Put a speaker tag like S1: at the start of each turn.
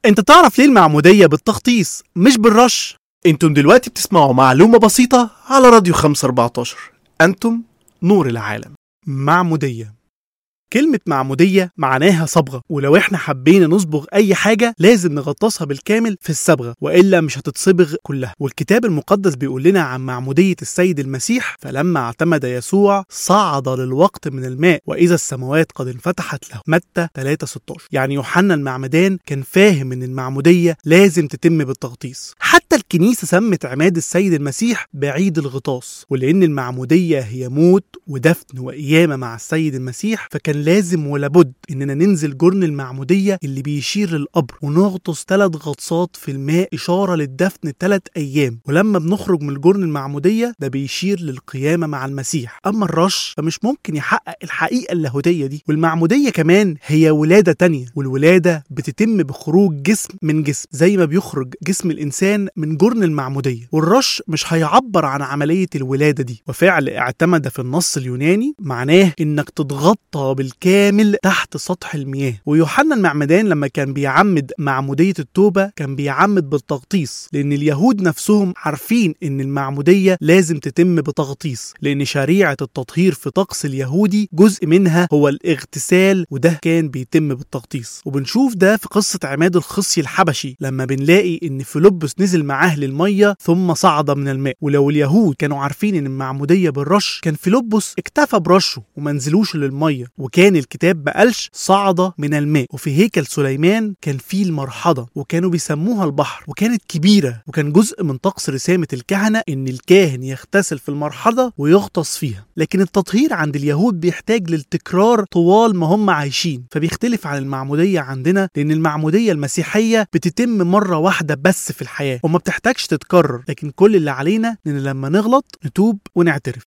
S1: انت تعرف ليه المعمودية بالتخطيص مش بالرش انتم دلوقتي بتسمعوا معلومة بسيطة على راديو 514 انتم نور العالم معمودية كلمة معمودية معناها صبغة ولو احنا حبينا نصبغ أي حاجة لازم نغطسها بالكامل في الصبغة وإلا مش هتتصبغ كلها والكتاب المقدس بيقول لنا عن معمودية السيد المسيح فلما اعتمد يسوع صعد للوقت من الماء وإذا السماوات قد انفتحت له متى 3 16 يعني يوحنا المعمدان كان فاهم إن المعمودية لازم تتم بالتغطيس حتى الكنيسة سمت عماد السيد المسيح بعيد الغطاس ولأن المعمودية هي موت ودفن وقيامة مع السيد المسيح فكان لازم ولابد اننا ننزل جرن المعموديه اللي بيشير للقبر ونغطس ثلاث غطسات في الماء اشاره للدفن ثلاث ايام ولما بنخرج من الجرن المعموديه ده بيشير للقيامه مع المسيح اما الرش فمش ممكن يحقق الحقيقه اللاهوتيه دي والمعموديه كمان هي ولاده تانية والولاده بتتم بخروج جسم من جسم زي ما بيخرج جسم الانسان من جرن المعموديه والرش مش هيعبر عن عمليه الولاده دي وفعل اعتمد في النص اليوناني معناه انك تتغطى بالكامل تحت سطح المياه ويوحنا المعمدان لما كان بيعمد معمودية التوبة كان بيعمد بالتغطيس لأن اليهود نفسهم عارفين إن المعمودية لازم تتم بتغطيس لأن شريعة التطهير في طقس اليهودي جزء منها هو الاغتسال وده كان بيتم بالتغطيس وبنشوف ده في قصة عماد الخصي الحبشي لما بنلاقي إن فيلبس نزل معاه للمية ثم صعد من الماء ولو اليهود كانوا عارفين إن المعمودية بالرش كان فيلبس اكتفى برشه وما نزلوش للمية وكان الكتاب ما قالش صعد من الماء وفي هيكل سليمان كان فيه المرحضة وكانوا بيسموها البحر وكانت كبيرة وكان جزء من طقس رسامة الكهنة إن الكاهن يغتسل في المرحضة ويغطس فيها لكن التطهير عند اليهود بيحتاج للتكرار طوال ما هم عايشين فبيختلف عن المعمودية عندنا لأن المعمودية المسيحية بتتم مرة واحدة بس في الحياة وما بتحتاجش تتكرر لكن كل اللي علينا إن لما نغلط نتوب ونعترف